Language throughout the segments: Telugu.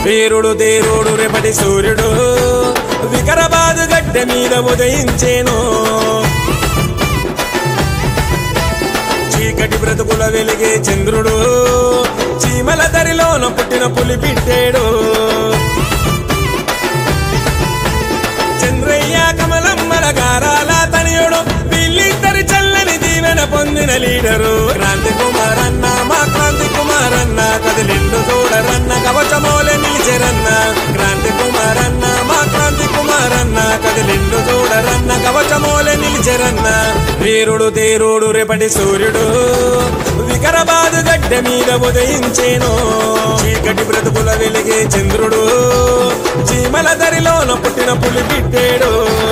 వీరుడు దేరుడు రేపటి సూర్యుడు వికరబాదు గడ్డ మీద ఉదయించేను చీకటి బ్రతుకుల వెలిగే చంద్రుడు చీమల దరిలోన పుట్టిన పులి బిడ్డేడు చంద్రయ్య కమలమ్మల గారాల తనయుడు వీళ్ళిద్దరి చల్లని దీవెన పొందిన లీడరు క్రాంతి కుమారన్న మా క్రాంతి కుమారన్న కదిలిండు చూడరన్న కవచమోలే నిలిచెరన్న క్రాంతి కుమారన్న మా క్రాంతి కుమారన్న కదిలిండు చూడరన్న కవచమోలే నిలిచెరన్న వీరుడు తేరుడు రేపటి సూర్యుడు వికరబాదు గడ్డ మీద ఉదయించేను చీకటి బ్రతుకుల వెలిగే చంద్రుడు చీమల దరిలోన పుట్టిన పులి బిడ్డేడు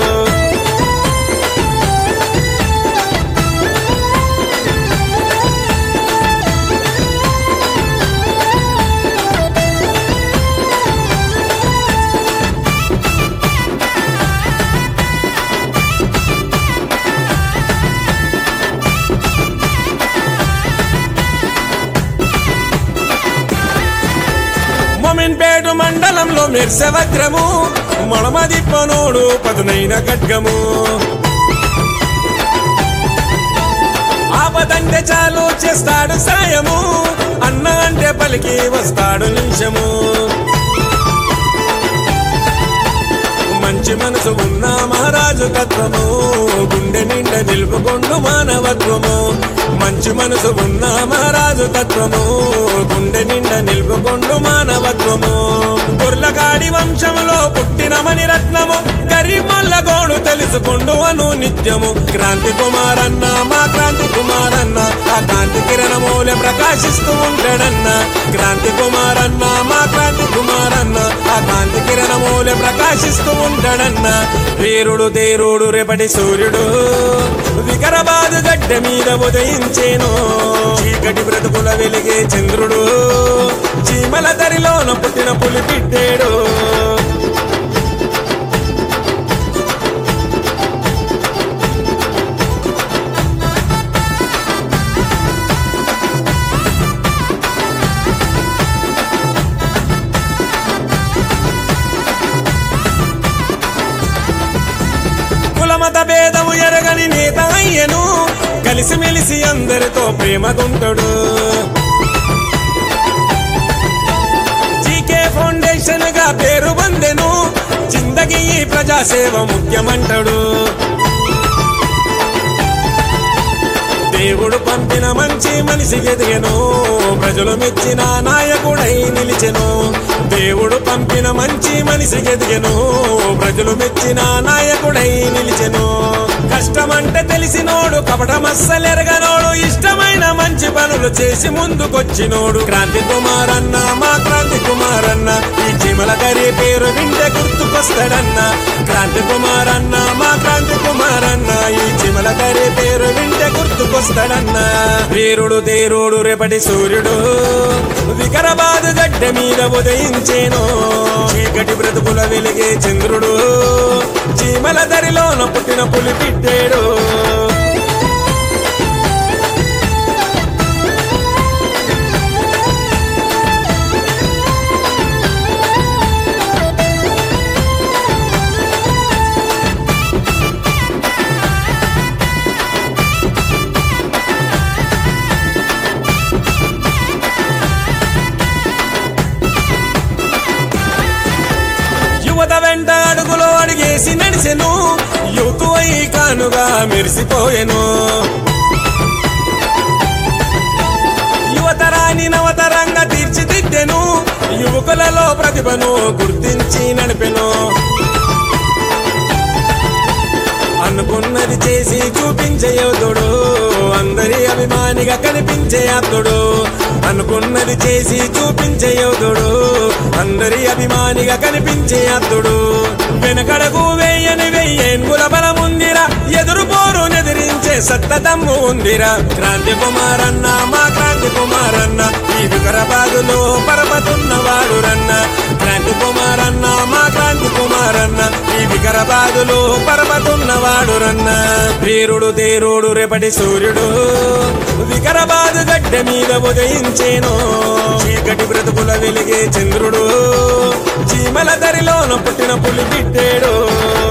మొమిన్పేట మండలంలో మెర్సవగ్రము మొళమదిప్పనోడు పదునైన ఖడ్గము ఆపదంటే చాలు చేస్తాడు సాయము అన్న అంటే పలికి వస్తాడు నిమిషము మంచి మనసు ఉన్న మహారాజు తత్వము గుండె నిండా నిలుపుకొండు మానవత్వము మంచి మనసు ఉన్న మహారాజు తత్వము గుండె నిండా నిలుపుకొండు మానవత్వము గుర్లగాడి వంశములో పుట్టిన మణిరత్నము గరిమల్ల గోడు తెలుసుకొండు అను నిత్యము క్రాంతి కుమారన్న మా క్రాంతి కుమారన్న ఆ కాంతి కిరణమూలె ప్రకాశిస్తూ ఉంటాడన్న క్రాంతి కుమారన్న మా క్రాంతి కుమారన్న ఆ కాంతి కిరణమూలె ప్రకాశిస్తూ ఉంటాడన్న వీరుడు తేరుడు రేపటి సూర్యుడు వికరబాదు గడ్డ మీద ఉదయించేను చీకటి బ్రతుకుల వెలిగే చంద్రుడు చీమల దరిలోన పుట్టిన పులి బిడ్డేడు కులమత భేదము ఎరగని నేత అయ్యను కలిసిమెలిసి అందరితో ప్రేమగుంటడు జీకే ఫౌండేషన్ గా పేరు పొందెను జిందగీ ఈ ప్రజాసేవ ముఖ్యమంటాడు దేవుడు పంపిన మంచి మనిషి ఎదిగెను ప్రజలు మెచ్చిన నాయకుడై నిలిచెను దేవుడు పంపిన మంచి మనిషి ఎదిగెను ప్రజలు మెచ్చిన నాయకుడై నిలిచెను కష్టమంటే తెలిసినోడు కపటమస్సలెరగనోడు ఇష్టమైన మంచి పనులు చేసి ముందుకొచ్చినోడు క్రాంతి కుమారన్న మా క్రాంతి కుమారన్న ఈ చిమల కరి పేరు వింటే గుర్తుకొస్తాడన్న క్రాంతి కుమారన్న మా క్రాంతి కుమారన్న ఈ చిమల కరి పేరు వింటే గుర్తుకొస్తాడన్న వీరుడు తేరుడు రేపటి సూర్యుడు వికరబాదు గడ్డ మీద ఉదయించేను చీకటి బ్రతుకుల వెలిగే చంద్రుడు చీమల దరిలోన పుట్టిన పులి పిట్టేడు యువత వెంట అడుగులో అడిగేసి నడిసెను యువతు అయి కానుగా మెరిసిపోయెను యువతరాని నవతరంగా తీర్చిదిద్దెను యువకులలో ప్రతిభను గుర్తించి నడిపెను అనుకున్నది చేసి చూపించే యోధుడు అందరి అభిమానిగా కనిపించే అతడు అనుకున్నది చేసి చూపించే యోధుడు అందరి అభిమానిగా కనిపించే అతడు వెనకడకు వేయని వెయ్యేన్గుల బలముందిరా ఎదురు పోరు ఎదిరించే సత్తదమ్ము ఉందిరా క్రాంతి కుమారన్న మా క్రాంతి కుమారన్న ఈ వికరబాదులో పరపతున్నవాడు రన్న క్రాంతి కుమారన్న మా క్రాంతి కుమారన్న ఈ వికరబాదులో పరపతున్నవాడు రన్న వీరుడు తేరుడు రేపటి సూర్యుడు వికరాబాద్ గడ్డ మీద ఉదయించేను చీకటి బ్రతుకుల వెలిగే చంద్రుడు చీమల దరిలోన పుట్టిన పులి బిడ్డేడు